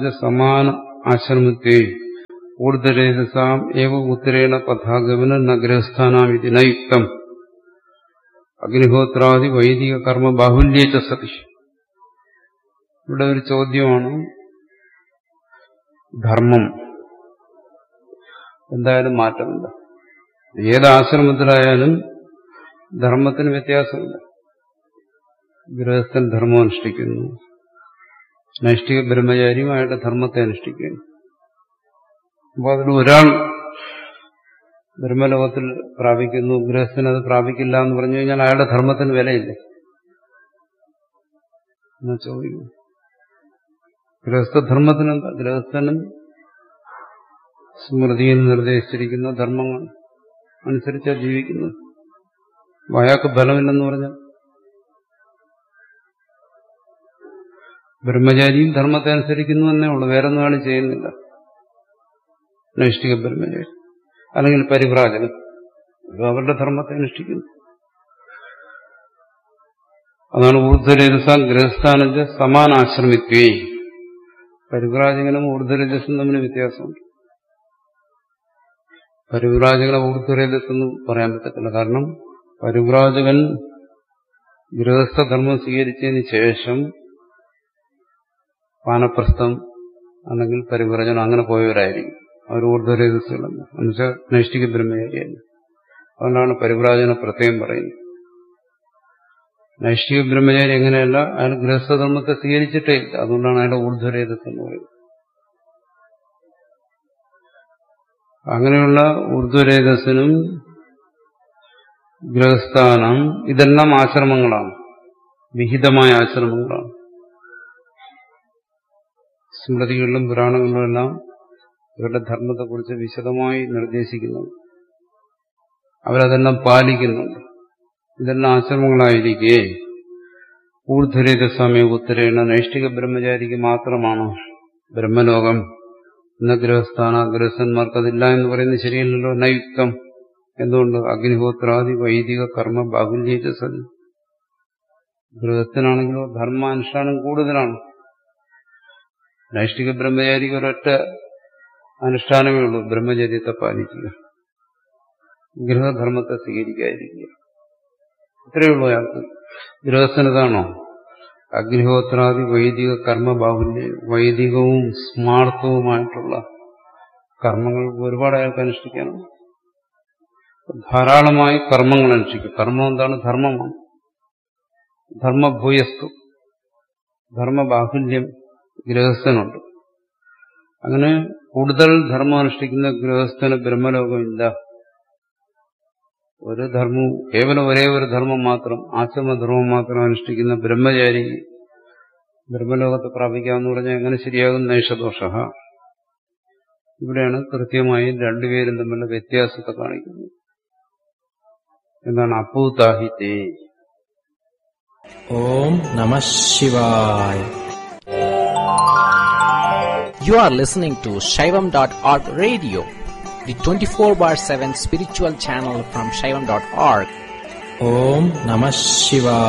സമാന ആശ്രമത്തെ ഊർധരേതസാം ഏവ ഉത്തരേണ പഥാഗമന നഗരസ്ഥാനാം ഇത് നയുക്തം അഗ്നിഹോത്രാദി വൈദിക കർമ്മ ബാഹുല്യേച്ച സതി ഇവിടെ ഒരു ചോദ്യമാണ് ധർമ്മം എന്തായാലും മാറ്റമില്ല ഏത് ആശ്രമത്തിലായാലും ധർമ്മത്തിന് വ്യത്യാസമില്ല ഗൃഹസ്ഥൻ ധർമ്മം അനുഷ്ഠിക്കുന്നു നൈഷ്ഠിക ബ്രഹ്മചാരിയും അയാളുടെ ധർമ്മത്തെ അനുഷ്ഠിക്കുന്നു അപ്പോൾ അതിൽ ഒരാൾ ബ്രഹ്മലോകത്തിൽ പ്രാപിക്കുന്നു ഗൃഹസ്ഥന് അത് പ്രാപിക്കില്ല എന്ന് പറഞ്ഞു കഴിഞ്ഞാൽ അയാളുടെ ധർമ്മത്തിന് വിലയില്ല എന്നാ ചോദിക്കുന്നു ഗൃഹസ്ഥധർമ്മത്തിന് എന്താ ഗൃഹസ്ഥനും സ്മൃതിയിൽ നിർദ്ദേശിച്ചിരിക്കുന്ന ധർമ്മങ്ങൾ അനുസരിച്ചാണ് ജീവിക്കുന്നത് അയാൾക്ക് ബലമില്ലെന്ന് പറഞ്ഞാൽ ബ്രഹ്മചാരിയും ധർമ്മത്തെ അനുസരിക്കുന്നു എന്നേ ഉള്ളൂ വേറെ ഒന്നും ആൾ ചെയ്യുന്നില്ല നൈഷ്ഠിക ബ്രഹ്മചാരി അല്ലെങ്കിൽ പരിഭ്രാജകൻ അവരുടെ ധർമ്മത്തെ അനുഷ്ഠിക്കുന്നു അതാണ് ഊർധ്വരജസ ഗൃഹസ്ഥാനജ സമാനാശ്രമിത്വേ പരിവ്രാജകനും ഊർധ്വരജസും തമ്മിൽ വ്യത്യാസമുണ്ട് പരിവ്രാജകനെ ഊർധ്വരജസ് പറയാൻ പറ്റത്തില്ല കാരണം പരിവ്രാജകൻ ഗൃഹസ്ഥധർമ്മം സ്വീകരിച്ചതിന് ശേഷം വാനപ്രസ്ഥം അല്ലെങ്കിൽ പരിവ്രജനം അങ്ങനെ പോയവരായിരിക്കും അവർ ഊർധ്വരജസ്സുകളല്ല എന്നുവെച്ചാൽ നൈഷ്ഠിക ബ്രഹ്മചാരിയല്ല അതുകൊണ്ടാണ് പരിവ്രാജന പ്രത്യേകം പറയുന്നത് നൈഷ്ഠിക ബ്രഹ്മചാരി എങ്ങനെയല്ല അയാൾ ഗൃഹസ്ഥധർമ്മത്തെ സ്വീകരിച്ചിട്ടേ ഇല്ല അതുകൊണ്ടാണ് അയാളുടെ ഊർധ്വരേതസ് എന്ന് പറയുന്നത് അങ്ങനെയുള്ള ഊർധ്വരേതസ്സിനും ഗൃഹസ്ഥാനം ഇതെല്ലാം ആശ്രമങ്ങളാണ് വിഹിതമായ ആശ്രമങ്ങളാണ് സ്മൃതികളിലും പുരാണങ്ങളിലും എല്ലാം ഇവരുടെ ധർമ്മത്തെക്കുറിച്ച് വിശദമായി നിർദ്ദേശിക്കുന്നു അവരതെല്ലാം പാലിക്കുന്നുണ്ട് ഇതെല്ലാം ആശ്രമങ്ങളായിരിക്കെ ഊർധരേത സമയം ഉത്തരേണ നൈഷ്ഠിക ബ്രഹ്മചാരിക്ക് മാത്രമാണ് ബ്രഹ്മലോകം എന്ന ഗൃഹസ്ഥാന ഗൃഹസ്ഥന്മാർക്ക് അതില്ല എന്ന് പറയുന്നത് ശരിയല്ലല്ലോ നയുക്തം എന്തുകൊണ്ട് അഗ്നിഹോത്രാദി വൈദിക കർമ്മ ബാഹുല്യേച്ച സതി ഗൃഹസ്ഥനാണെങ്കിലോ ധർമാനുഷ്ഠാനം കൂടുതലാണ് നൈഷ്ഠിക ബ്രഹ്മചാരിക്ക് ഒരൊറ്റ അനുഷ്ഠാനമേ ഉള്ളൂ ബ്രഹ്മചര്യത്തെ പാലിക്കുക ഗൃഹധർമ്മത്തെ സ്വീകരിക്കാതിരിക്കുക ഇത്രയേ ഉള്ളൂ അയാൾക്ക് ഗൃഹസ്ഥനതാണോ അഗ്നിഹോത്രാദി വൈദിക കർമ്മ ബാഹുല്യ വൈദികവും സ്മാർത്ഥവുമായിട്ടുള്ള കർമ്മങ്ങൾ ഒരുപാട് അയാൾക്ക് അനുഷ്ഠിക്കാനുണ്ട് ധാരാളമായി കർമ്മങ്ങൾ അനുഷ്ഠിക്കും കർമ്മം എന്താണ് ധർമ്മമാണ് ധർമ്മഭൂയസ്തു ധർമ്മബാഹുല്യം ഗൃഹസ്ഥനുണ്ട് അങ്ങനെ കൂടുതൽ ധർമ്മം അനുഷ്ഠിക്കുന്ന ഗൃഹസ്ഥന് ബ്രഹ്മലോകമില്ല ഒരു ധർമ്മവും കേവലം ഒരേ ഒരു ധർമ്മം മാത്രം ആശ്രമധർമ്മം മാത്രം അനുഷ്ഠിക്കുന്ന ബ്രഹ്മചാരി ബ്രഹ്മലോകത്തെ പ്രാപിക്കാമെന്ന് പറഞ്ഞാൽ എങ്ങനെ ശരിയാകും നൈഷദോഷ ഇവിടെയാണ് കൃത്യമായി രണ്ടുപേരും തമ്മിലുള്ള വ്യത്യാസത്തെ കാണിക്കുന്നത് എന്താണ് അപ്പൂതാഹിത്തേ ഓം നമ ശിവായ You are listening to Shaivam.org radio, the 24 bar 7 spiritual channel from Shaivam.org. ഓം നമ ശിവായ